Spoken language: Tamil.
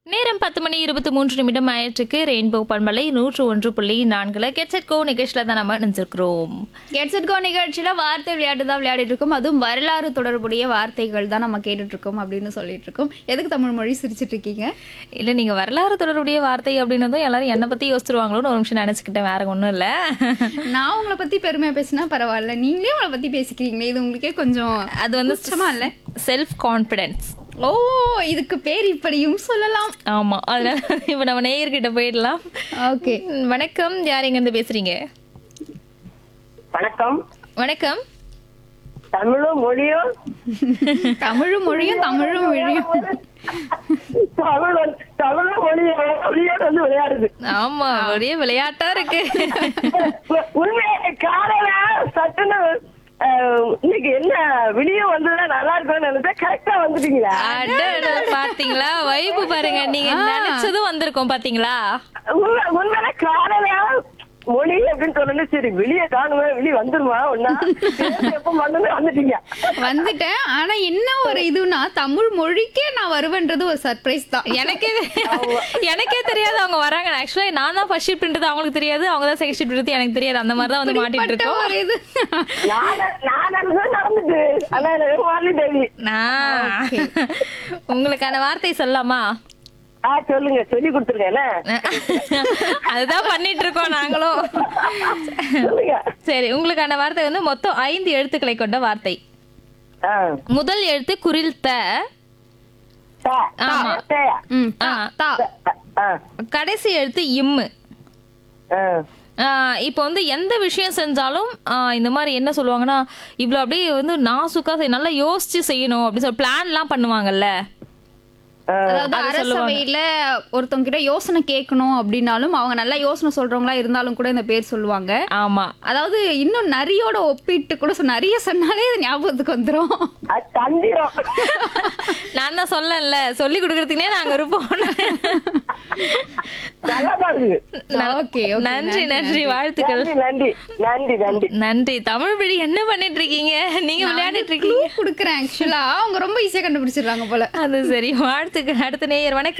நேரம் பத்து மணி இருபத்தி மூன்று நிமிடம் ஆயிற்றுக்கு ரெயின்போ பண்பலை நூற்று ஒன்று புள்ளி நான்குல கெட்செட் கோ நிகழ்ச்சியில தான் நம்ம நினைச்சிருக்கிறோம் கெட்செட் கோ நிகழ்ச்சியில வார்த்தை விளையாட்டு தான் விளையாடிட்டு இருக்கோம் அதுவும் வரலாறு தொடர்புடைய வார்த்தைகள் தான் நம்ம கேட்டுட்டு இருக்கோம் அப்படின்னு சொல்லிட்டு இருக்கோம் எதுக்கு தமிழ் மொழி சிரிச்சிட்டு இருக்கீங்க இல்ல நீங்க வரலாறு தொடர்புடைய வார்த்தை அப்படின்னதும் எல்லாரும் என்னை பத்தி யோசிச்சிருவாங்களோன்னு ஒரு நிமிஷம் நினைச்சுக்கிட்டேன் வேற ஒண்ணும் இல்ல நான் உங்களை பத்தி பெருமையா பேசினா பரவாயில்ல நீங்களே உங்களை பத்தி பேசிக்கிறீங்களே இது உங்களுக்கே கொஞ்சம் அது வந்து சுத்தமா இல்ல செல்ஃப் கான்பிடன்ஸ் ஓ இதுக்கு பேர் இப்படியும் சொல்லலாம் ஆமா அதனால இப்ப நம்ம நேயர்கிட்ட போயிடலாம் ஓகே ம், வணக்கம் யார் எங்க இருந்து பேசுறீங்க வணக்கம் வணக்கம் தமிழும் மொழியும் தமிழும் மொழியும் தமிழும் மொழியும் தமிழ் வந்து- தமிழும் மொழியும் மொழியோட வந்து விளையாடுது ஆமா ஒரே விளையாட்டா இருக்கு உ- உண்மையை காலையில சட்டுன்னு அஹ், இன்னைக்கு என்ன வெளியே வந்ததுன்னா நல்லா இருக்கும்னு நினைச்சா கரெக்டா வந்துட்டீங்களா அட, அட, பாத்தீங்களா வைப்பு பாருங்க நீங்க நினைச்சதும் வந்திருக்கோம் பாத்தீங்களா உண்மை உண்மையில காலையில மொழி அப்படின்னு சொன்னோன்னே சரி வெளியே காணுமே வெளியே வந்துருமா ஒன்னா எப்ப வந்து வந்துட்டீங்க வந்துட்டேன் ஆனா என்ன ஒரு இதுனா தமிழ் மொழிக்கே நான் வருவேன்றது ஒரு சர்ப்ரைஸ் தான் எனக்கே எனக்கே தெரியாது அவங்க வராங்க ஆக்சுவலா நான் தான் ஃபர்ஸ்ட் ஷிஃப்ட்ன்றது அவங்களுக்கு தெரியாது அவங்க தான் செகண்ட் ஷிஃப்ட் எனக்கு தெரியாது அந்த மாதிரி தான் வந்து மாட்டிட்டு இப்படிப்பட்ட இருக்கோம் ஒரு இது நான் நான் நடந்தது நடந்துட்டு ஆனா எனக்கு மாறி தேவி நான் உங்களுக்கான வார்த்தை சொல்லலாமா ஆ சொல்லுங்க சொல்லி கொடுத்துருங்க என்ன அதுதான் பண்ணிட்டு இருக்கோம் நாங்களும் சொல்லுங்க சரி உங்களுக்கான வார்த்தை வந்து மொத்தம் ஐந்து எழுத்துக்களை கொண்ட வார்த்தை ஆ முதல் எழுத்து குரில் த தா. ஆமா. தே. ம், ஆ, தா. ஆ. கடைசி எழுத்து இம்மு ஆ. ஆஹ் இப்போ வந்து எந்த விஷயம் செஞ்சாலும் ஆஹ் இந்த மாதிரி என்ன சொல்லுவாங்கன்னா இவ்வளோ அப்படியே வந்து நாசுக்கா செய் நல்லா யோசிச்சு செய்யணும் அப்படின்னு சொல்லி பிளான்லாம் பண்ணுவாங்கல்ல அதாவது அரசவையில ஒருத்தவங்க கிட்ட யோசனை கேட்கணும் அப்படின்னாலும் அவங்க நல்லா யோசனை சொல்றவங்களா இருந்தாலும் கூட இந்த பேர் சொல்லுவாங்க ஆமா அதாவது இன்னும் நரியோட ஒப்பிட்டு கூட சொ- நரிய சொன்னாலே இது ஞாபகத்துக்கு வந்துரும் அது தந்திரம் நான் தான் சொல்லல சொல்லி கொடுக்கறதுக்குனே நாங்க இருப்போம் நல்லா தான் இருக்கு ஓகே நன்றி நன்றி வாழ்த்துக்கள் நன்றி நன்றி நன்றி நன்றி நன்றி தமிழ் வழி என்ன பண்ணிட்டு இருக்கீங்க நீங்க விளையாடிட்டு இருக்கீங்க கொடுக்குறேன் ஆக்சுவலா அவங்க ரொம்ப ஈஸியா கண்டுபிடிச்சிடுறாங்க போல அது சரி வாழ்த்துக்கள் அடுத்த நேயர் வணக்கம்